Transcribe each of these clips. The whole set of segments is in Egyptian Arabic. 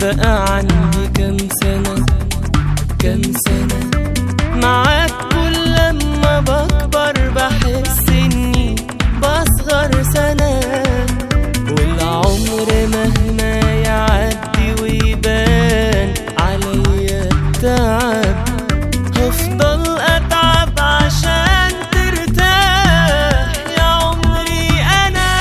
بقى عندي كام سنة كام سنة معاك كل لما بكبر بحس اني بصغر سنة والعمر مهما يعدي ويبان عليا التعب هفضل اتعب عشان ترتاح يا عمري انا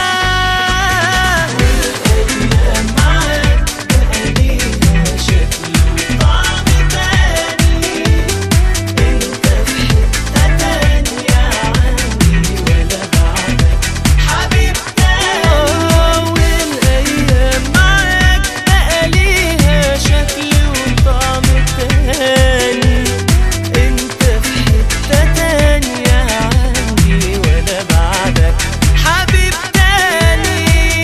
والايام معاك بقى ليها شكل وطعم تاني انت في حته تانيه عندي ولا بعدك حبيب تاني والايام معاك بقى ليها شكل وطعم تاني انت في حته تانيه عندي ولا بعدك حبيب تاني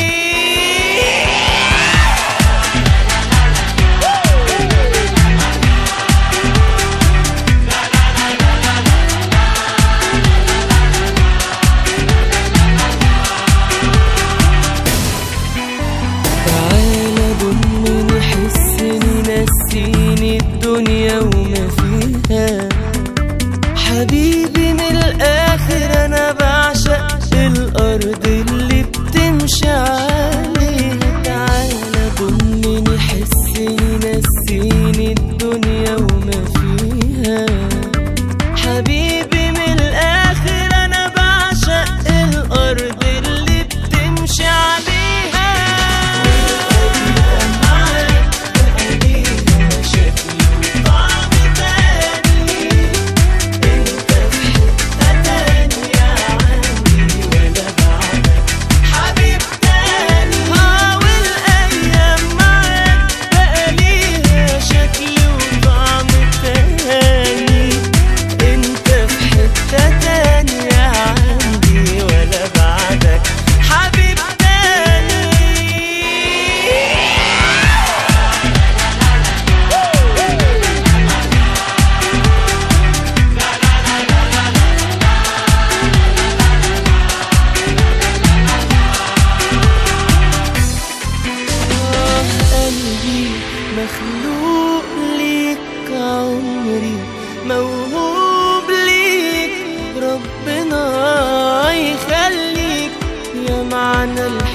تعالى ضمني حسني نسيني الدنيا وما فيها حبيبي من الاخر انا بعشق الارض اللي بتمشي عليها تعالى ضمني حسني نسيني الدنيا وما فيها حبيبي من الاخر انا بعشق الارض اللي بتمشي عليها معاك بقى ليها شكل وطعم تاني انت في حته تانيه عندي ولا بعدك حبيب تاني اه والايام معاك بقى ليها شكل وطعم تاني انت في حته تانيه عندي ولا بعدك حبيب تاني آه قلبي مخلوق ليك عمري موهوب ليك ربنا يخليك يا معنى